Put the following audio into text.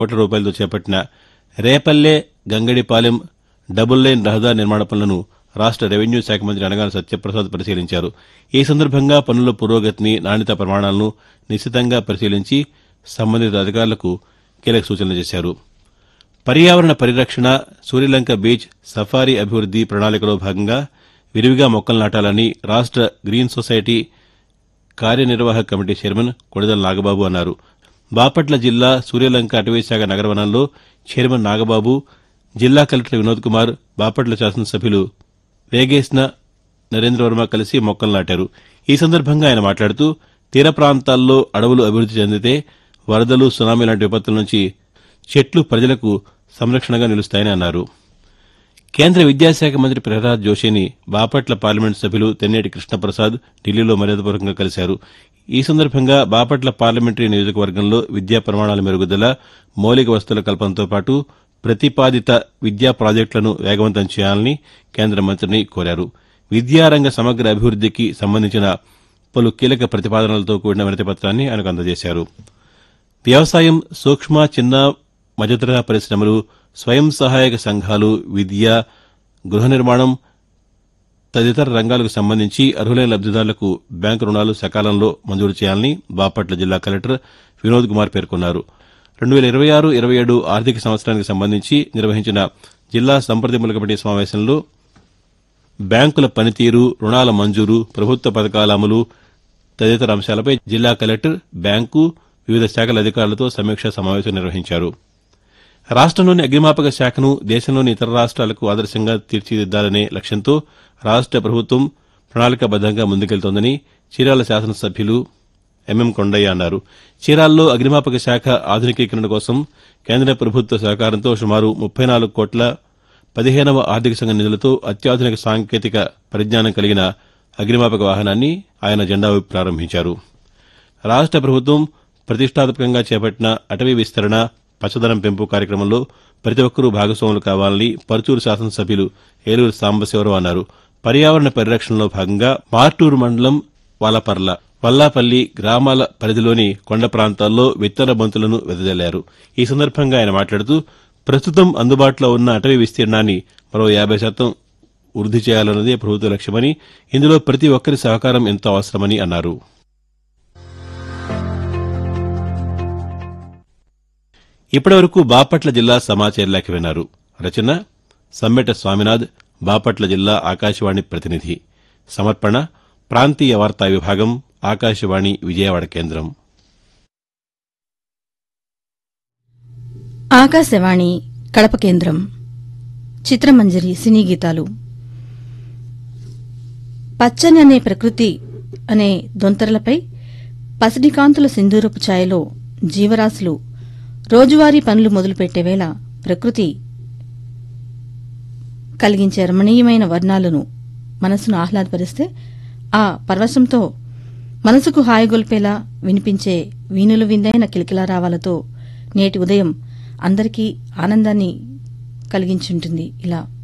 కోట్ల రూపాయలతో చేపట్టిన రేపల్లె గంగడిపాలెం డబుల్ లైన్ రహదారి నిర్మాణ పనులను రాష్ట రెవెన్యూ శాఖ మంత్రి అనగాన సత్యప్రసాద్ పరిశీలించారు ఈ సందర్భంగా పనుల పురోగతిని నాణ్యత ప్రమాణాలను నిశితంగా పరిశీలించి సంబంధిత అధికారులకు కీలక సూచనలు చేశారు పర్యావరణ పరిరక్షణ సూర్యలంక బీచ్ సఫారీ అభివృద్ది ప్రణాళికలో భాగంగా విరివిగా మొక్కలు నాటాలని రాష్ట గ్రీన్ సొసైటీ కార్యనిర్వాహక కమిటీ చైర్మన్ కొడిదల నాగబాబు అన్నారు బాపట్ల జిల్లా సూర్యలంక అటవీశాఖ నగరవనంలో చైర్మన్ నాగబాబు జిల్లా కలెక్టర్ వినోద్ కుమార్ బాపట్ల శాసనసభ్యులు వేగేశ్న నరేంద్రవర్మ కలిసి మొక్కలు నాటారు ఈ సందర్భంగా ఆయన మాట్లాడుతూ తీర ప్రాంతాల్లో అడవులు అభివృద్ది చెందితే వరదలు సునామీ లాంటి విపత్తుల నుంచి చెట్లు ప్రజలకు సంరక్షణగా నిలుస్తాయని అన్నారు కేంద్ర విద్యాశాఖ మంత్రి ప్రహ్లాద్ జోషిని బాపట్ల పార్లమెంట్ సభ్యులు తెన్నేటి కృష్ణప్రసాద్ ఢిల్లీలో మర్యాదపూర్వకంగా కలిశారు ఈ సందర్భంగా బాపట్ల పార్లమెంటరీ నియోజకవర్గంలో విద్యా ప్రమాణాల మెరుగుదల మౌలిక వసతుల కల్పనతో పాటు ప్రతిపాదిత విద్యా ప్రాజెక్టులను వేగవంతం చేయాలని కేంద్ర మంత్రిని కోరారు విద్యారంగ సమగ్ర అభివృద్దికి సంబంధించిన పలు కీలక ప్రతిపాదనలతో కూడిన వినతిపత్రాన్ని ఆయనకు అందజేశారు వ్యవసాయం సూక్ష్మ చిన్న మధ్యతరహా పరిశ్రమలు స్వయం సహాయక సంఘాలు విద్య గృహ నిర్మాణం తదితర రంగాలకు సంబంధించి అర్హులైన లబ్దిదారులకు బ్యాంకు రుణాలు సకాలంలో మంజూరు చేయాలని బాపట్ల జిల్లా కలెక్టర్ వినోద్ కుమార్ పేర్కొన్నారు రెండు వేల ఇరవై ఆరు ఇరవై ఏడు ఆర్థిక సంవత్సరానికి సంబంధించి నిర్వహించిన జిల్లా సంప్రదింపుల కమిటీ సమావేశంలో బ్యాంకుల పనితీరు రుణాల మంజూరు ప్రభుత్వ పథకాల అమలు తదితర అంశాలపై జిల్లా కలెక్టర్ బ్యాంకు వివిధ శాఖల అధికారులతో సమీక్షా సమావేశం నిర్వహించారు రాష్టంలోని అగ్నిమాపక శాఖను దేశంలోని ఇతర రాష్ట్రాలకు ఆదర్శంగా తీర్చిదిద్దాలనే లక్ష్యంతో రాష్ట ప్రభుత్వం ప్రణాళికాబద్దంగా ముందుకెళ్తోందని చీరాల శాసనసభ్యులు ఎంఎం కొండయ్య అన్నారు చీరాల్లో అగ్నిమాపక శాఖ ఆధునికీకరణ కోసం కేంద్ర ప్రభుత్వ సహకారంతో సుమారు ముప్పై నాలుగు కోట్ల పదిహేనవ ఆర్థిక సంఘ నిధులతో అత్యాధునిక సాంకేతిక పరిజ్ఞానం కలిగిన అగ్నిమాపక వాహనాన్ని ఆయన జెండా ఊపి ప్రారంభించారు రాష్ట ప్రభుత్వం ప్రతిష్టాత్మకంగా చేపట్టిన అటవీ విస్తరణ పచ్చదనం పెంపు కార్యక్రమంలో ప్రతి ఒక్కరూ భాగస్వాములు కావాలని పరుచూరు శాసనసభ్యులు ఏలూరు సాంబశివరావు అన్నారు పర్యావరణ పరిరక్షణలో భాగంగా మార్టూరు మండలం వాలపర్ల వల్లాపల్లి గ్రామాల పరిధిలోని కొండ ప్రాంతాల్లో విత్తన బంతులను వెదజల్లారు ఈ సందర్భంగా ఆయన మాట్లాడుతూ ప్రస్తుతం అందుబాటులో ఉన్న అటవీ విస్తీర్ణాన్ని మరో యాభై శాతం వృద్ధి చేయాలన్నదే ప్రభుత్వ లక్ష్యమని ఇందులో ప్రతి ఒక్కరి సహకారం ఎంతో అవసరమని అన్నారు ఇప్పటివరకు బాపట్ల జిల్లా సమాచార లేఖ విన్నారు రచన సమ్మెట స్వామినాథ్ బాపట్ల జిల్లా ఆకాశవాణి ప్రతినిధి సమర్పణ ప్రాంతీయ వార్తా విభాగం ఆకాశవాణి విజయవాడ కేంద్రం ఆకాశవాణి కడప కేంద్రం చిత్రమంజరి సినీ గీతాలు పచ్చని అనే ప్రకృతి అనే దొంతరలపై పసిడికాంతుల సింధూరపు ఛాయలో జీవరాశులు రోజువారీ పనులు మొదలుపెట్టే వేళ ప్రకృతి కలిగించే రమణీయమైన వర్ణాలను మనసును ఆహ్లాదపరిస్తే ఆ పరవశంతో మనసుకు హాయిగొల్పేలా వినిపించే వీణులు విందైన కిలకిలా రావాలతో నేటి ఉదయం అందరికీ ఆనందాన్ని కలిగించుంటుంది ఇలా